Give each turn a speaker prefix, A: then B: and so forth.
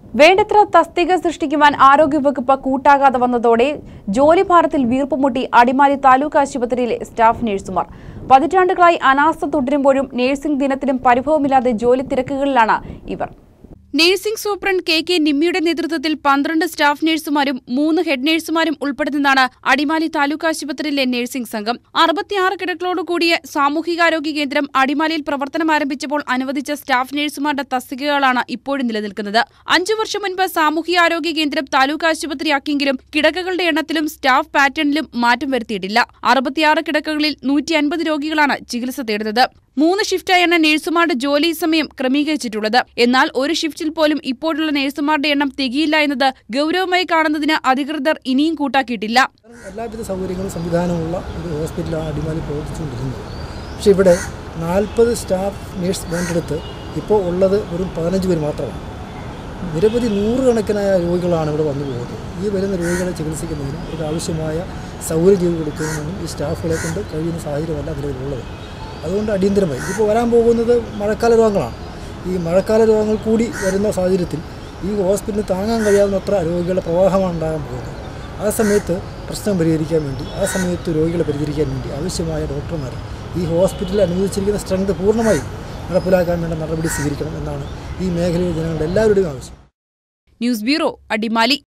A: വേണ്ടത്ര തസ്തിക സൃഷ്ടിക്കുവാൻ ആരോഗ്യവകുപ്പ് കൂട്ടാകാതെ വന്നതോടെ ജോലിഭാരത്തിൽ വീർപ്പുമുട്ടി അടിമാലി താലൂക്ക് ആശുപത്രിയിലെ സ്റ്റാഫ് നഴ്സുമാർ പതിറ്റാണ്ടുകളായി അനാസ്ഥ തുടരുമ്പോഴും നഴ്സിംഗ് ദിനത്തിലും പരിഭവമില്ലാതെ ജോലി തിരക്കുകളിലാണ് ഇവർ നഴ്സിംഗ് സൂപ്രണ്ട് കെ കെ നിമ്മിയുടെ നേതൃത്വത്തിൽ പന്ത്രണ്ട് സ്റ്റാഫ് നഴ്സുമാരും മൂന്ന് ഹെഡ് നഴ്സുമാരും ഉൾപ്പെടുന്നതാണ് അടിമാലി താലൂക്ക് ആശുപത്രിയിലെ നഴ്സിംഗ് സംഘം അറുപത്തിയാറ് കിടക്കളോട് കൂടിയ സാമൂഹികാരോഗ്യ കേന്ദ്രം അടിമാലിയിൽ പ്രവർത്തനം ആരംഭിച്ചപ്പോൾ അനുവദിച്ച സ്റ്റാഫ് നഴ്സുമാരുടെ തസ്തികകളാണ് ഇപ്പോഴും നിലനിൽക്കുന്നത് അഞ്ചു വർഷം മുൻപ് സാമൂഹികാരോഗ്യ കേന്ദ്രം താലൂക്ക് ആശുപത്രിയാക്കിയെങ്കിലും കിടക്കകളുടെ എണ്ണത്തിലും സ്റ്റാഫ് പാറ്റേണിലും മാറ്റം വരുത്തിയിട്ടില്ല അറുപത്തിയാറ് കിടക്കകളിൽ നൂറ്റി അൻപത് രോഗികളാണ് ചികിത്സ തേടുന്നത് മൂന്ന് ഷിഫ്റ്റായാണ് നഴ്സുമാരുടെ ജോലി സമയം ക്രമീകരിച്ചിട്ടുള്ളത് എന്നാൽ ഒരു ഷിഫ്റ്റിൽ പോലും ഇപ്പോഴുള്ള നഴ്സുമാരുടെ എണ്ണം തികയില്ല എന്നത് ഗൗരവമായി കാണുന്നതിന് അധികൃതർ ഇനിയും കൂട്ടാക്കിയിട്ടില്ല
B: എല്ലാവിധ സൗകര്യങ്ങളും സംവിധാനമുള്ള ഒരു ഹോസ്പിറ്റലാണ് അടിമാലി പ്രവർത്തിച്ചുകൊണ്ടിരുന്നത് പക്ഷേ ഇവിടെ നാൽപ്പത് സ്റ്റാഫ് നേഴ്സ് വേണ്ടെടുത്ത് ഇപ്പോൾ ഉള്ളത് വെറും പതിനഞ്ച് പേര് മാത്രമാണ് നിരവധി നൂറുകണക്കിനായ രോഗികളാണ് ഇവിടെ വന്നു പോകുന്നത് ഈ വരുന്ന രോഗികളെ ചികിത്സിക്കുന്നതിനും അവർക്ക് ആവശ്യമായ സൗകര്യം ചെയ്തു കൊടുക്കുന്നതിനും ഈ സ്റ്റാഫുകളെ കൊണ്ട് കഴിയുന്ന സാഹചര്യമല്ല നിലവിലുള്ളത് അതുകൊണ്ട് അടിയന്തരമായി ഇപ്പോൾ വരാൻ പോകുന്നത് മഴക്കാല രോഗങ്ങളാണ് ഈ മഴക്കാല രോഗങ്ങൾ കൂടി വരുന്ന സാഹചര്യത്തിൽ ഈ ഹോസ്പിറ്റലിന് താങ്ങാൻ കഴിയാവുന്നത്ര രോഗികളുടെ പ്രവാഹമാണ് ഉണ്ടാകാൻ പോകുന്നത് ആ സമയത്ത് പ്രശ്നം പരിഹരിക്കാൻ വേണ്ടി ആ സമയത്ത് രോഗികളെ പരിഹരിക്കാൻ വേണ്ടി ആവശ്യമായ ഡോക്ടർമാർ ഈ ഹോസ്പിറ്റലിൽ അനുവദിച്ചിരിക്കുന്ന സ്ട്രെങ്ത് പൂർണ്ണമായും നടപ്പിലാക്കാൻ വേണ്ട നടപടി സ്വീകരിക്കണം എന്നാണ് ഈ മേഖലയിലെ ജനങ്ങളുടെ എല്ലാവരുടെയും ആവശ്യം
A: ന്യൂസ് ബ്യൂറോ അടിമാലി